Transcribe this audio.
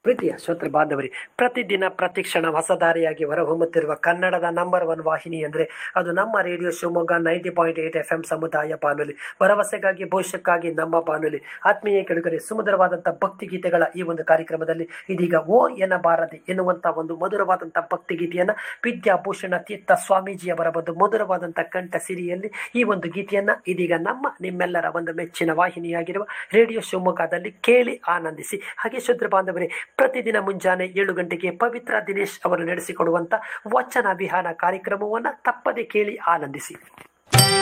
ಪ್ರೀತಿಯ ಶ್ರೋತೃ ಬಾಂಧವರಿ ಪ್ರತಿದಿನ ಪ್ರತಿಕ್ಷಣ ಹೊಸದಾರಿಯಾಗಿ ಹೊರಹೊಮ್ಮುತ್ತಿರುವ ಕನ್ನಡದ ನಂಬರ್ ಒನ್ ವಾಹಿನಿ ಅಂದರೆ ಅದು ನಮ್ಮ radio Shivamogga ninety point eight F M ಸಮುದಾಯ ಬಾನುಲಿ ಭರವಸೆಗಾಗಿ ಭವಿಷ್ಯಕ್ಕಾಗಿ ನಮ್ಮ ಬಾನುಲಿ ಆತ್ಮೀಯ ಕೆಡುಗರೆ ಸುಮಧುರವಾದಂಥ ಭಕ್ತಿ ಗೀತೆಗಳ ಈ ಒಂದು ಕಾರ್ಯಕ್ರಮದಲ್ಲಿ ಇದೀಗ ಓ ಎನ್ನಬಾರದೆ ಎನ್ನುವಂಥ ಒಂದು ಮಧುರವಾದಂಥ ಭಕ್ತಿ ಗೀತೆಯನ್ನು ವಿದ್ಯಾಭೂಷಣ ತೀರ್ಥ ಸ್ವಾಮೀಜಿಯವರ ಒಂದು ಮಧುರವಾದಂಥ ಕಂಠ ಸಿರಿಯಲ್ಲಿ ಈ ಒಂದು ಗೀತೆಯನ್ನು ಇದೀಗ ನಮ್ಮ ನಿಮ್ಮೆಲ್ಲರ ಒಂದು ಮೆಚ್ಚಿನ ವಾಹಿನಿಯಾಗಿರುವ ರೇಡಿಯೋ ಶಿವಮೊಗ್ಗದಲ್ಲಿ ಕೇಳಿ ಆನಂದಿಸಿ ಹಾಗೆ ಶುದ್ರ ಬಾಂಧವರೇ ಪ್ರತಿದಿನ ಮುಂಜಾನೆ ಏಳು ಗಂಟೆಗೆ ಪವಿತ್ರ ದಿನೇಶ್ ಅವರು ನಡೆಸಿಕೊಡುವಂಥ ವಚನ ವಿಹಾರ ಕಾರ್ಯಕ್ರಮವನ್ನು ತಪ್ಪದೆ ಕೇಳಿ ಆನಂದಿಸಿ